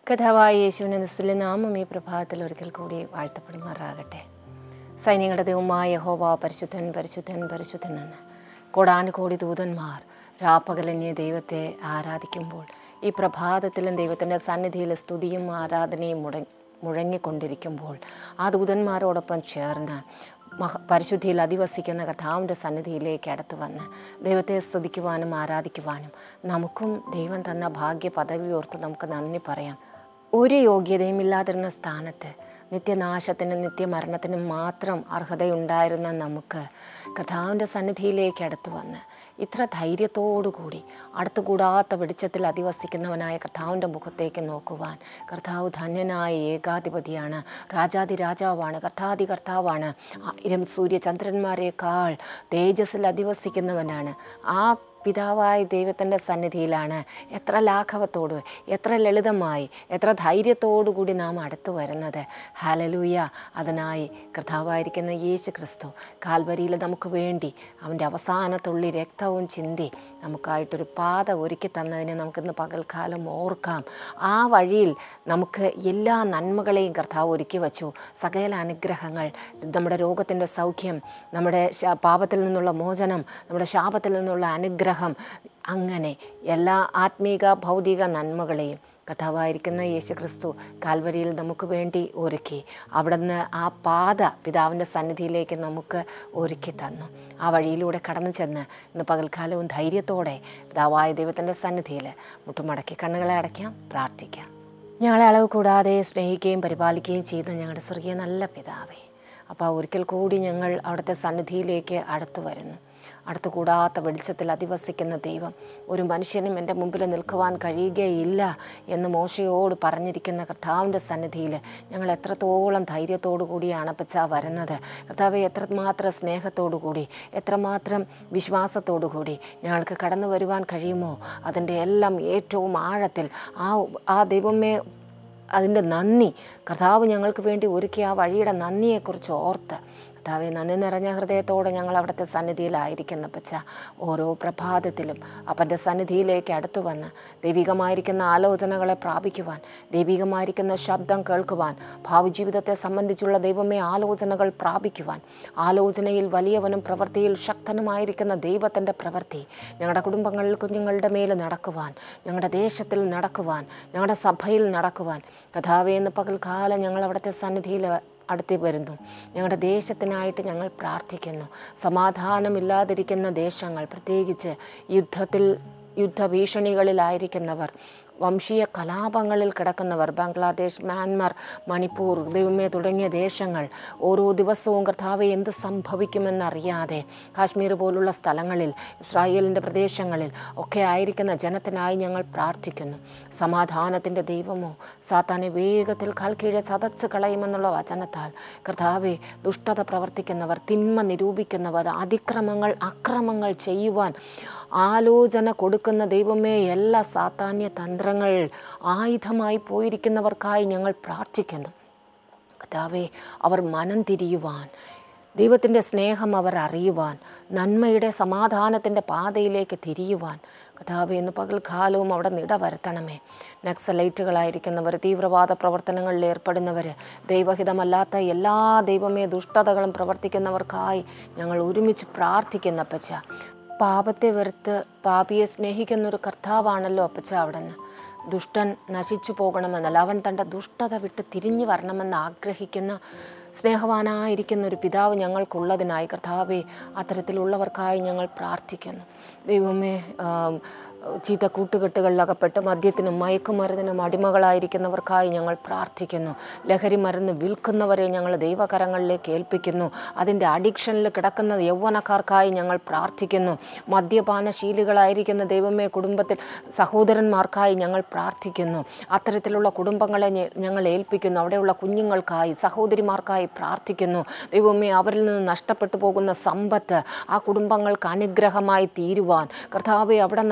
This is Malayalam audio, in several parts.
കഥാവായ യേശുവിൻ്റെ നിസ്തുല്യ നാമം ഈ പ്രഭാതത്തിൽ ഒരിക്കൽ കൂടി വാഴ്ത്തപ്പെടുമാറാകട്ടെ സൈന്യങ്ങളുടെ ദൈവമായ യഹോവ പരിശുദ്ധൻ പരിശുദ്ധൻ പരിശുദ്ധൻ എന്ന് കോടാനുകോടി ദൂതന്മാർ രാപ്പകലന്യ ദൈവത്തെ ആരാധിക്കുമ്പോൾ ഈ പ്രഭാതത്തിലും ദൈവത്തിൻ്റെ സന്നിധിയിൽ സ്തുതിയും ആരാധനയും മുട മുഴങ്ങിക്കൊണ്ടിരിക്കുമ്പോൾ ആ ദൂതന്മാരോടൊപ്പം ചേർന്ന് മഹ പരിശുദ്ധിയിൽ അധിവസിക്കുന്ന കർത്താവിൻ്റെ സന്നിധിയിലേക്ക് അടുത്ത് വന്ന് ദൈവത്തെ സ്തുതിക്കുവാനും ആരാധിക്കുവാനും നമുക്കും ദൈവം തന്ന ഭാഗ്യ പദവി ഓർത്ത് നമുക്ക് നന്ദി പറയാം ഒരു യോഗ്യതയും ഇല്ലാതിരുന്ന സ്ഥാനത്ത് നിത്യനാശത്തിനും നിത്യമരണത്തിനും മാത്രം അർഹതയുണ്ടായിരുന്ന നമുക്ക് കർത്താവിൻ്റെ സന്നിധിയിലേക്ക് അടുത്ത് വന്ന് ഇത്ര ധൈര്യത്തോടുകൂടി അടുത്തുകൂടാത്ത വെളിച്ചത്തിൽ അധിവസിക്കുന്നവനായ കർത്താവിൻ്റെ മുഖത്തേക്ക് നോക്കുവാൻ കർത്താവ് ധന്യനായ ഏകാധിപതിയാണ് രാജാതി രാജാവാണ് കർത്താതി കർത്താവാണ് ആയിരം സൂര്യചന്ദ്രന്മാരെക്കാൾ തേജസ്സിൽ അധിവസിക്കുന്നവനാണ് ആ പിതാവായ ദൈവത്തിൻ്റെ സന്നിധിയിലാണ് എത്ര ലാഘവത്തോട് എത്ര ലളിതമായി എത്ര ധൈര്യത്തോടു കൂടി നാം അടുത്തു വരുന്നത് ഹാലലൂയ അതിനായി കർത്താവായിരിക്കുന്ന യേശു ക്രിസ്തു കാൽവരിയിൽ നമുക്ക് വേണ്ടി അവൻ്റെ അവസാന തുള്ളി രക്തവും ചിന്തി നമുക്കായിട്ടൊരു പാത ഒരുക്കി തന്നതിനെ നമുക്കിന്ന് പകൽക്കാലം ഓർക്കാം ആ വഴിയിൽ നമുക്ക് എല്ലാ നന്മകളെയും കർത്താവ് ഒരുക്കി വച്ചു സകല അനുഗ്രഹങ്ങൾ നമ്മുടെ രോഗത്തിൻ്റെ സൗഖ്യം നമ്മുടെ ശാ- പാപത്തിൽ നിന്നുള്ള മോചനം നമ്മുടെ ശാപത്തിൽ നിന്നുള്ള അനുഗ്രഹം അങ്ങനെ എല്ലാ ആത്മീക ഭൗതിക നന്മകളെയും കഥാവായിരിക്കുന്ന യേശു ക്രിസ്തു കാൽവരിയിൽ നമുക്ക് വേണ്ടി ഒരുക്കി അവിടുന്ന് ആ പാത പിതാവിൻ്റെ സന്നിധിയിലേക്ക് നമുക്ക് ഒരുക്കി തന്നു ആ വഴിയിലൂടെ കടന്നു ചെന്ന് ഇന്ന് പകൽക്കാലവും ധൈര്യത്തോടെ പിതാവായ ദൈവത്തിൻ്റെ സന്നിധിയിൽ മുട്ടുമടക്കി കണ്ണുകളെ അടയ്ക്കാം പ്രാർത്ഥിക്കാം ഞങ്ങളെ അളവ് കൂടാതെ സ്നേഹിക്കുകയും പരിപാലിക്കുകയും ചെയ്ത ഞങ്ങളുടെ സ്വർഗീയ നല്ല പിതാവേ അപ്പോൾ ഒരിക്കൽ കൂടി ഞങ്ങൾ അവിടുത്തെ സന്നിധിയിലേക്ക് അടുത്തു വരുന്നു അടുത്തു കൂടാത്ത വെളിച്ചത്തിൽ അധിവസിക്കുന്ന ദൈവം ഒരു മനുഷ്യനും എൻ്റെ മുമ്പിൽ നിൽക്കുവാൻ കഴിയുകയില്ല എന്ന് മോശയോട് പറഞ്ഞിരിക്കുന്ന കർത്താവിൻ്റെ സന്നിധിയിൽ ഞങ്ങൾ എത്രത്തോളം ധൈര്യത്തോടു കൂടിയാണ് അപ്പച്ച വരുന്നത് കർത്താവെ എത്രമാത്രം സ്നേഹത്തോടു കൂടി എത്രമാത്രം വിശ്വാസത്തോടു കൂടി ഞങ്ങൾക്ക് കടന്നു വരുവാൻ കഴിയുമോ അതിൻ്റെ എല്ലാം ഏറ്റവും ആഴത്തിൽ ആ ആ ദൈവമേ അതിൻ്റെ നന്ദി കർത്താവ് ഞങ്ങൾക്ക് വേണ്ടി ഒരുക്കിയ ആ വഴിയുടെ നന്ദിയെക്കുറിച്ച് ഓർത്ത് കർത്താവെ നന്ദി നിറഞ്ഞ ഹൃദയത്തോടെ ഞങ്ങൾ അവിടുത്തെ സന്നിധിയിലായിരിക്കുന്ന പച്ച ഓരോ പ്രഭാതത്തിലും അപ്പൻ്റെ സന്നിധിയിലേക്ക് അടുത്തു വന്ന് ദൈവികമായിരിക്കുന്ന ആലോചനകളെ പ്രാപിക്കുവാൻ ദൈവികമായിരിക്കുന്ന ശബ്ദം കേൾക്കുവാൻ ഭാവി ജീവിതത്തെ സംബന്ധിച്ചുള്ള ദൈവമേ ആലോചനകൾ പ്രാപിക്കുവാൻ ആലോചനയിൽ വലിയവനും പ്രവൃത്തിയിൽ ശക്തനുമായിരിക്കുന്ന ദൈവത്തിൻ്റെ പ്രവൃത്തി ഞങ്ങളുടെ കുടുംബങ്ങളിൽ കുഞ്ഞുങ്ങളുടെ മേൽ നടക്കുവാൻ ഞങ്ങളുടെ ദേശത്തിൽ നടക്കുവാൻ ഞങ്ങളുടെ സഭയിൽ നടക്കുവാൻ കഥാവേ എന്ന് പകൽക്കാലം ഞങ്ങൾ അവിടുത്തെ സന്നിധിയിൽ അടുത്ത് വരുന്നു ഞങ്ങളുടെ ദേശത്തിനായിട്ട് ഞങ്ങൾ പ്രാർത്ഥിക്കുന്നു സമാധാനമില്ലാതിരിക്കുന്ന ദേശങ്ങൾ പ്രത്യേകിച്ച് യുദ്ധത്തിൽ യുദ്ധഭീഷണികളിലായിരിക്കുന്നവർ വംശീയ കലാപങ്ങളിൽ കിടക്കുന്നവർ ബംഗ്ലാദേശ് മ്യാൻമർ മണിപ്പൂർ ദൈവമേ തുടങ്ങിയ ദേശങ്ങൾ ഓരോ ദിവസവും കർത്താവെ എന്ത് സംഭവിക്കുമെന്നറിയാതെ കാശ്മീർ പോലുള്ള സ്ഥലങ്ങളിൽ ഇസ്രായേലിൻ്റെ പ്രദേശങ്ങളിൽ ഒക്കെ ആയിരിക്കുന്ന ജനത്തിനായി ഞങ്ങൾ പ്രാർത്ഥിക്കുന്നു സമാധാനത്തിൻ്റെ ദൈവമോ സാത്താനെ വേഗത്തിൽ കാൽക്കീഴെ ചതച്ച് കളയുമെന്നുള്ള വചനത്താൽ കർത്താവെ ദുഷ്ടത പ്രവർത്തിക്കുന്നവർ തിന്മ നിരൂപിക്കുന്നവർ അതിക്രമങ്ങൾ അക്രമങ്ങൾ ചെയ്യുവാൻ ആലോചന കൊടുക്കുന്ന ദൈവമേ എല്ലാ സാത്താന്യ തന്ത്രങ്ങൾ ആയുധമായി പോയിരിക്കുന്നവർക്കായി ഞങ്ങൾ പ്രാർത്ഥിക്കുന്നു കർത്താവെ അവർ മനം തിരിയുവാൻ ദൈവത്തിൻ്റെ സ്നേഹം അവർ അറിയുവാൻ നന്മയുടെ സമാധാനത്തിൻ്റെ പാതയിലേക്ക് തിരിയുവാൻ കഥാവെ ഇന്ന് പകൽക്കാലവും അവിടെ നിട വരുത്തണമേ നക്സലൈറ്റുകളായിരിക്കുന്നവർ തീവ്രവാദ പ്രവർത്തനങ്ങളിൽ ഏർപ്പെടുന്നവർ ദൈവഹിതമല്ലാത്ത എല്ലാ ദൈവമേ ദുഷ്ടതകളും പ്രവർത്തിക്കുന്നവർക്കായി ഞങ്ങൾ ഒരുമിച്ച് പ്രാർത്ഥിക്കുന്ന അപ്പച്ച പാപത്തെ വെറുത്ത് പാപിയെ സ്നേഹിക്കുന്ന ഒരു കർത്താവാണല്ലോ അപ്പച്ച അവിടെ നിന്ന് ദുഷ്ടൻ നശിച്ചു പോകണമെന്നല്ല അവൻ തൻ്റെ ദുഷ്ടത വിട്ട് തിരിഞ്ഞു വരണമെന്ന് ആഗ്രഹിക്കുന്ന സ്നേഹവാനായിരിക്കുന്ന ഒരു പിതാവ് ഞങ്ങൾക്കുള്ളതിനായി കർത്താവെ അത്തരത്തിലുള്ളവർക്കായി ഞങ്ങൾ പ്രാർത്ഥിക്കുന്നു ദൈവമേ ആം, ചീത്ത കൂട്ടുകെട്ടുകളിൽ അകപ്പെട്ട് മദ്യത്തിനും മയക്കുമരുന്നിനും അടിമകളായിരിക്കുന്നവർക്കായി ഞങ്ങൾ പ്രാർത്ഥിക്കുന്നു ലഹരി മരുന്ന് വിൽക്കുന്നവരെ ഞങ്ങൾ ദൈവകരങ്ങളിലേക്ക് ഏൽപ്പിക്കുന്നു അതിൻ്റെ അഡിക്ഷനിൽ കിടക്കുന്ന യൗവനക്കാർക്കായി ഞങ്ങൾ പ്രാർത്ഥിക്കുന്നു മദ്യപാനശീലികളായിരിക്കുന്ന ദൈവമേ കുടുംബത്തിൽ സഹോദരന്മാർക്കായി ഞങ്ങൾ പ്രാർത്ഥിക്കുന്നു അത്തരത്തിലുള്ള കുടുംബങ്ങളെ ഞ- ഞങ്ങൾ ഏൽപ്പിക്കുന്നു അവിടെയുള്ള കുഞ്ഞുങ്ങൾക്കായി സഹോദരിമാർക്കായി പ്രാർത്ഥിക്കുന്നു ദൈവമേ അവരിൽ നിന്ന് നഷ്ടപ്പെട്ടു പോകുന്ന സമ്പത്ത് ആ കുടുംബങ്ങൾക്ക് അനുഗ്രഹമായി തീരുവാൻ കർത്താവെ അവിടെ നിന്ന് അതിനൊരു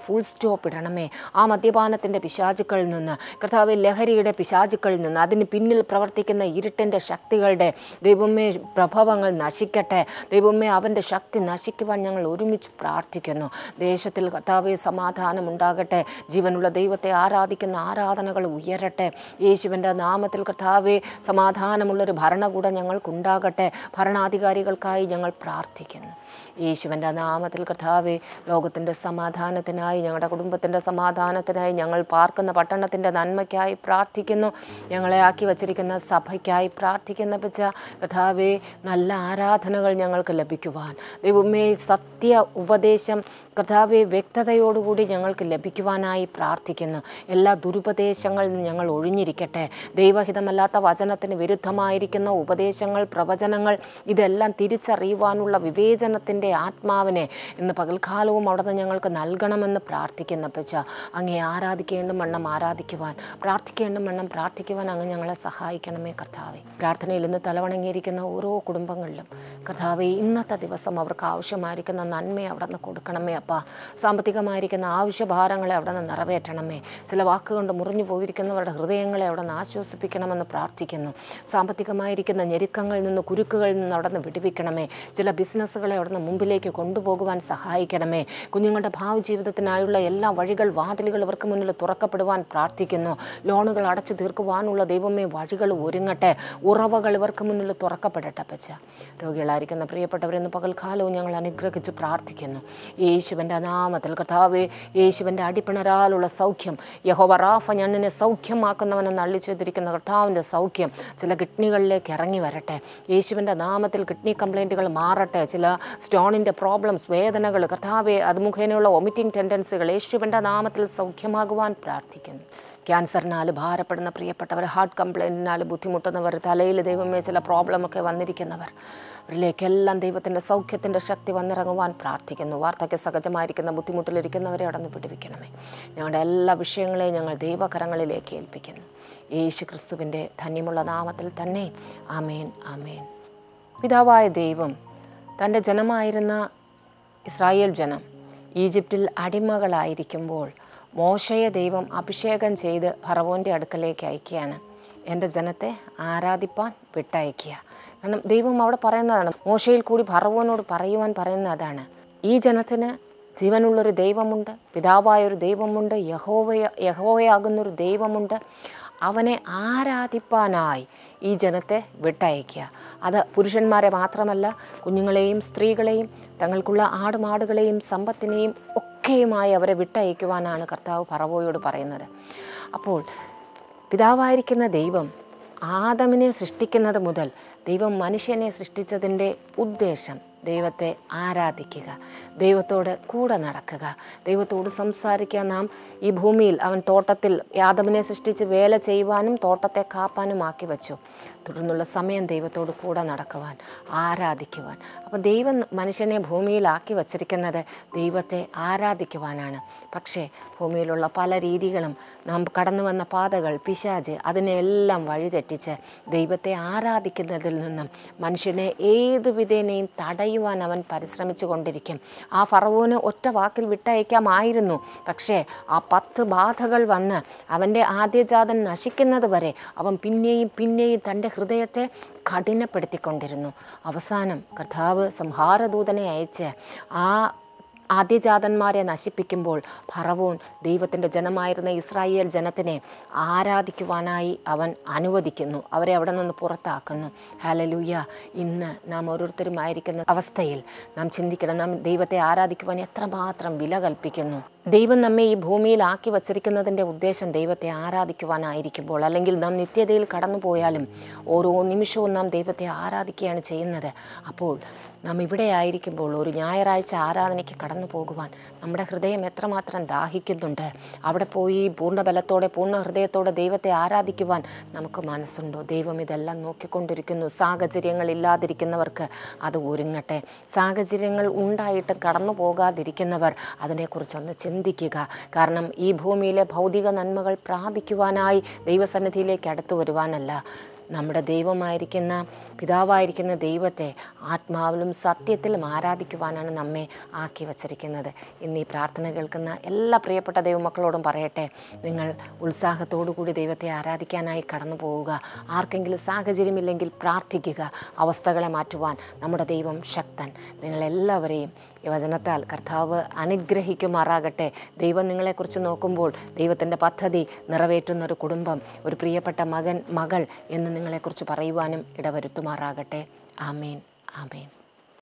ഫുൾ സ്റ്റോപ്പ് ഇടണമേ ആ മദ്യപാനത്തിൻ്റെ പിശാചുക്കളിൽ നിന്ന് കർത്താവ് ലഹരിയുടെ പിശാചുക്കളിൽ നിന്ന് അതിന് പിന്നിൽ പ്രവർത്തിക്കുന്ന ഇരുട്ടിൻ്റെ ശക്തികളുടെ ദൈവമേ പ്രഭവങ്ങൾ നശിക്കട്ടെ ദൈവമേ അവൻ്റെ ശക്തി നശിക്കുവാൻ ഞങ്ങൾ ഒരുമിച്ച് പ്രാർത്ഥിക്കുന്നു ദേശത്തിൽ കർത്താവെ സമാധാനം ഉണ്ടാകട്ടെ ജീവനുള്ള ദൈവത്തെ ആരാധിക്കുന്ന ആരാധനകൾ ഉയരട്ടെ യേശുവിൻ്റെ നാമത്തിൽ കർത്താവെ സമാധാനമുള്ളൊരു ഭരണകൂടം ഞങ്ങൾക്കുണ്ടാകട്ടെ ഭരണാധികാരികൾക്കായി ഞങ്ങൾ പ്രാർത്ഥിക്കുന്നു യേശുവിൻ്റെ നാമത്തിൽ കർത്താവെ ലോകത്തിൻ്റെ സമാധാനത്തിനായി ഞങ്ങളുടെ കുടുംബത്തിൻ്റെ സമാധാനത്തിനായി ഞങ്ങൾ പാർക്കുന്ന പട്ടണത്തിൻ്റെ നന്മയ്ക്കായി പ്രാർത്ഥിക്കുന്നു ഞങ്ങളെ ആക്കി വച്ചിരിക്കുന്ന സഭയ്ക്കായി പ്രാർത്ഥിക്കുന്ന പിച്ച കർത്താവെ നല്ല ആരാധനകൾ ഞങ്ങൾക്ക് ലഭിക്കുവാൻ ദൈവമേ സത്യ ഉപദേശം കർത്താവെ വ്യക്തതയോടുകൂടി ഞങ്ങൾക്ക് ലഭിക്കുവാനായി പ്രാർത്ഥിക്കുന്നു എല്ലാ ദുരുപദേശങ്ങളിൽ നിന്ന് ഞങ്ങൾ ഒഴിഞ്ഞിരിക്കട്ടെ ദൈവഹിതമല്ലാത്ത വചനത്തിന് വിരുദ്ധമായിരിക്കുന്ന ഉപദേശങ്ങൾ പ്രവചനങ്ങൾ ഇതെല്ലാം തിരിച്ചറിയുവാനുള്ള വിവേചനത്തിൻ്റെ ആത്മാവിനെ ഇന്ന് പകൽക്കാലവും അവിടെ നിന്ന് ഞങ്ങൾക്ക് നൽകണമെന്ന് പ്രാർത്ഥിക്കുന്ന പച്ച അങ്ങേ ആരാധിക്കേണ്ടും വണ്ണം ആരാധിക്കുവാൻ പ്രാർത്ഥിക്കേണ്ടും വണ്ണം പ്രാർത്ഥിക്കുവാൻ അങ്ങ് ഞങ്ങളെ സഹായിക്കണമേ കർത്താവെ പ്രാർത്ഥനയിൽ ഇന്ന് തലവണങ്ങിയിരിക്കുന്ന ഓരോ കുടുംബങ്ങളിലും കർത്താവെ ഇന്നത്തെ ദിവസം അവർക്ക് ആവശ്യമായിരിക്കുന്ന നന്മയെ അവിടെ നിന്ന് കൊടുക്കണമേ അപ്പ സാമ്പത്തികമായിരിക്കുന്ന ആവശ്യഭാരങ്ങളെ അവിടെ നിന്ന് നിറവേറ്റണമേ ചില വാക്കുകൊണ്ട് മുറിഞ്ഞു പോയിരിക്കുന്നവരുടെ ഹൃദയങ്ങളെ അവിടെ നിന്ന് ആശ്വസിപ്പിക്കണമെന്ന് പ്രാർത്ഥിക്കുന്നു സാമ്പത്തികമായിരിക്കുന്ന ഞെരുക്കങ്ങളിൽ നിന്ന് കുരുക്കുകളിൽ നിന്ന് അവിടെ നിന്ന് വിടുവിക്കണമേ ചില ബിസിനസ്സുകളെ അവിടെ നിന്ന് മുമ്പിലേക്ക് കൊണ്ടുപോകുവാൻ സഹായിക്കണമേ കുഞ്ഞുങ്ങളുടെ ഭാവി ജീവിതത്തിനായുള്ള എല്ലാ വഴികൾ വാതിലുകൾ ഇവർക്ക് മുന്നിൽ തുറക്കപ്പെടുവാൻ പ്രാർത്ഥിക്കുന്നു ലോണുകൾ അടച്ചു തീർക്കുവാനുള്ള ദൈവമേ വഴികൾ ഒരുങ്ങട്ടെ ഉറവകൾ ഇവർക്ക് മുന്നിൽ തുറക്കപ്പെടട്ടെ പച്ച രോഗികളായിരിക്കുന്ന പ്രിയപ്പെട്ടവരെന്ന് പകൽക്കാലവും ഞങ്ങൾ അനുഗ്രഹിച്ച് പ്രാർത്ഥിക്കുന്നു യേശുവിൻ്റെ നാമത്തിൽ കർത്താവേ യേശുവിൻ്റെ അടിപ്പിണരാലുള്ള സൗഖ്യം യഹോവ റാഫ ഞാൻ നിന്നെ സൗഖ്യമാക്കുന്നവനെന്ന് അള്ളി ചെയ്തിരിക്കുന്ന കർത്താവിൻ്റെ സൗഖ്യം ചില കിഡ്നികളിലേക്ക് ഇറങ്ങി വരട്ടെ യേശുവിൻ്റെ നാമത്തിൽ കിഡ്നി കംപ്ലൈൻറ്റുകൾ മാറട്ടെ ചില സ്റ്റോണിൻ്റെ പ്രോബ്ലംസ് വേദനകൾ കർത്താവെ അത് മുഖേനയുള്ള വൊമിറ്റിംഗ് ടെൻഡൻസികൾ യേശുവിൻ്റെ നാമത്തിൽ സൗഖ്യമാകുവാൻ പ്രാർത്ഥിക്കുന്നു ക്യാൻസറിനാൽ ഭാരപ്പെടുന്ന പ്രിയപ്പെട്ടവർ ഹാർട്ട് കംപ്ലൈൻറ്റിനാൽ ബുദ്ധിമുട്ടുന്നവർ തലയിൽ ദൈവമേ ചില പ്രോബ്ലമൊക്കെ വന്നിരിക്കുന്നവർ അവരിലേക്കെല്ലാം ദൈവത്തിൻ്റെ സൗഖ്യത്തിൻ്റെ ശക്തി വന്നിറങ്ങുവാൻ പ്രാർത്ഥിക്കുന്നു വാർദ്ധക്യ സഹജമായിരിക്കുന്ന ബുദ്ധിമുട്ടിലിരിക്കുന്നവരെ അവിടെ നിന്ന് വിടുവിക്കണമേ ഞങ്ങളുടെ എല്ലാ വിഷയങ്ങളെയും ഞങ്ങൾ ദൈവകരങ്ങളിലേക്ക് ഏൽപ്പിക്കുന്നു യേശു ക്രിസ്തുവിൻ്റെ ധന്യമുള്ള നാമത്തിൽ തന്നെ ആമേൻ ആമേൻ പിതാവായ ദൈവം തൻ്റെ ജനമായിരുന്ന ഇസ്രായേൽ ജനം ഈജിപ്തിൽ അടിമകളായിരിക്കുമ്പോൾ മോശയെ ദൈവം അഭിഷേകം ചെയ്ത് ഫറവോൻ്റെ അടുക്കലേക്ക് അയക്കുകയാണ് എൻ്റെ ജനത്തെ ആരാധിപ്പാൻ വിട്ടയക്കുക കാരണം ദൈവം അവിടെ പറയുന്നതാണ് മോശയിൽ കൂടി ഫറവോനോട് പറയുവാൻ പറയുന്ന അതാണ് ഈ ജനത്തിന് ജീവനുള്ളൊരു ദൈവമുണ്ട് പിതാവായൊരു ദൈവമുണ്ട് യഹോവയ യഹോവയാകുന്നൊരു ദൈവമുണ്ട് അവനെ ആരാധിപ്പാനായി ഈ ജനത്തെ വിട്ടയക്കുക അത് പുരുഷന്മാരെ മാത്രമല്ല കുഞ്ഞുങ്ങളെയും സ്ത്രീകളെയും തങ്ങൾക്കുള്ള ആടുമാടുകളെയും സമ്പത്തിനെയും ഒക്കെയുമായി അവരെ വിട്ടയക്കുവാനാണ് കർത്താവ് പറവോയോട് പറയുന്നത് അപ്പോൾ പിതാവായിരിക്കുന്ന ദൈവം ആദമിനെ സൃഷ്ടിക്കുന്നത് മുതൽ ദൈവം മനുഷ്യനെ സൃഷ്ടിച്ചതിൻ്റെ ഉദ്ദേശം ദൈവത്തെ ആരാധിക്കുക ദൈവത്തോട് കൂടെ നടക്കുക ദൈവത്തോട് സംസാരിക്കുക നാം ഈ ഭൂമിയിൽ അവൻ തോട്ടത്തിൽ യാദവിനെ സൃഷ്ടിച്ച് വേല ചെയ്യുവാനും തോട്ടത്തെ കാപ്പാനും ആക്കി വെച്ചു തുടർന്നുള്ള സമയം ദൈവത്തോട് കൂടെ നടക്കുവാൻ ആരാധിക്കുവാൻ അപ്പോൾ ദൈവം മനുഷ്യനെ ഭൂമിയിലാക്കി വച്ചിരിക്കുന്നത് ദൈവത്തെ ആരാധിക്കുവാനാണ് പക്ഷേ ഭൂമിയിലുള്ള പല രീതികളും നാം കടന്നു വന്ന പാതകൾ പിശാജ് അതിനെല്ലാം വഴിതെറ്റിച്ച് ദൈവത്തെ ആരാധിക്കുന്നതിൽ നിന്നും മനുഷ്യനെ ഏതു വിധേനയും തടയുവാൻ അവൻ പരിശ്രമിച്ചു കൊണ്ടിരിക്കും ആ ഫറവോന് ഒറ്റ വാക്കിൽ വിട്ടയക്കാമായിരുന്നു പക്ഷേ ആ പത്ത് ബാധകൾ വന്ന് അവൻ്റെ ആദ്യജാതൻ നശിക്കുന്നത് വരെ അവൻ പിന്നെയും പിന്നെയും തൻ്റെ ഹൃദയത്തെ കഠിനപ്പെടുത്തിക്കൊണ്ടിരുന്നു അവസാനം കർത്താവ് സംഹാരദൂതനെ അയച്ച് ആ ആദ്യജാതന്മാരെ നശിപ്പിക്കുമ്പോൾ ഫറവോൻ ദൈവത്തിൻ്റെ ജനമായിരുന്ന ഇസ്രായേൽ ജനത്തിനെ ആരാധിക്കുവാനായി അവൻ അനുവദിക്കുന്നു അവരെ അവിടെ നിന്ന് പുറത്താക്കുന്നു ഹാലലൂയ ഇന്ന് നാം ഓരോരുത്തരുമായിരിക്കുന്ന അവസ്ഥയിൽ നാം ചിന്തിക്കണം നാം ദൈവത്തെ ആരാധിക്കുവാൻ എത്രമാത്രം വില കൽപ്പിക്കുന്നു ദൈവം നമ്മെ ഈ ഭൂമിയിൽ ആക്കി വച്ചിരിക്കുന്നതിൻ്റെ ഉദ്ദേശം ദൈവത്തെ ആരാധിക്കുവാനായിരിക്കുമ്പോൾ അല്ലെങ്കിൽ നാം നിത്യതയിൽ കടന്നു പോയാലും ഓരോ നിമിഷവും നാം ദൈവത്തെ ആരാധിക്കുകയാണ് ചെയ്യുന്നത് അപ്പോൾ നാം ഇവിടെ ആയിരിക്കുമ്പോൾ ഒരു ഞായറാഴ്ച ആരാധനയ്ക്ക് കടന്നു പോകുവാൻ നമ്മുടെ ഹൃദയം എത്രമാത്രം ദാഹിക്കുന്നുണ്ട് അവിടെ പോയി പൂർണ്ണ ബലത്തോടെ പൂർണ്ണ ഹൃദയത്തോടെ ദൈവത്തെ ആരാധിക്കുവാൻ നമുക്ക് മനസ്സുണ്ടോ ദൈവം ഇതെല്ലാം നോക്കിക്കൊണ്ടിരിക്കുന്നു സാഹചര്യങ്ങൾ ഇല്ലാതിരിക്കുന്നവർക്ക് അത് ഒരുങ്ങട്ടെ സാഹചര്യങ്ങൾ ഉണ്ടായിട്ട് കടന്നു പോകാതിരിക്കുന്നവർ അതിനെക്കുറിച്ചൊന്ന് ചിന്തിക്കുക കാരണം ഈ ഭൂമിയിലെ ഭൗതിക നന്മകൾ പ്രാപിക്കുവാനായി ദൈവസന്നിധിയിലേക്ക് അടുത്തു വരുവാനല്ല നമ്മുടെ ദൈവമായിരിക്കുന്ന പിതാവായിരിക്കുന്ന ദൈവത്തെ ആത്മാവിലും സത്യത്തിലും ആരാധിക്കുവാനാണ് നമ്മെ ആക്കി വച്ചിരിക്കുന്നത് ഇന്ന് ഈ പ്രാർത്ഥന കേൾക്കുന്ന എല്ലാ പ്രിയപ്പെട്ട ദൈവമക്കളോടും പറയട്ടെ നിങ്ങൾ ഉത്സാഹത്തോടു കൂടി ദൈവത്തെ ആരാധിക്കാനായി കടന്നു പോവുക ആർക്കെങ്കിലും സാഹചര്യമില്ലെങ്കിൽ പ്രാർത്ഥിക്കുക അവസ്ഥകളെ മാറ്റുവാൻ നമ്മുടെ ദൈവം ശക്തൻ നിങ്ങളെല്ലാവരെയും ഈ വചനത്താൽ കർത്താവ് അനുഗ്രഹിക്കുമാറാകട്ടെ ദൈവം നിങ്ങളെക്കുറിച്ച് നോക്കുമ്പോൾ ദൈവത്തിൻ്റെ പദ്ധതി നിറവേറ്റുന്ന ഒരു കുടുംബം ഒരു പ്രിയപ്പെട്ട മകൻ മകൾ എന്ന് നിങ്ങളെക്കുറിച്ച് പറയുവാനും ഇടവരുത്തുമാറാകട്ടെ ആമേൻ ആമേൻ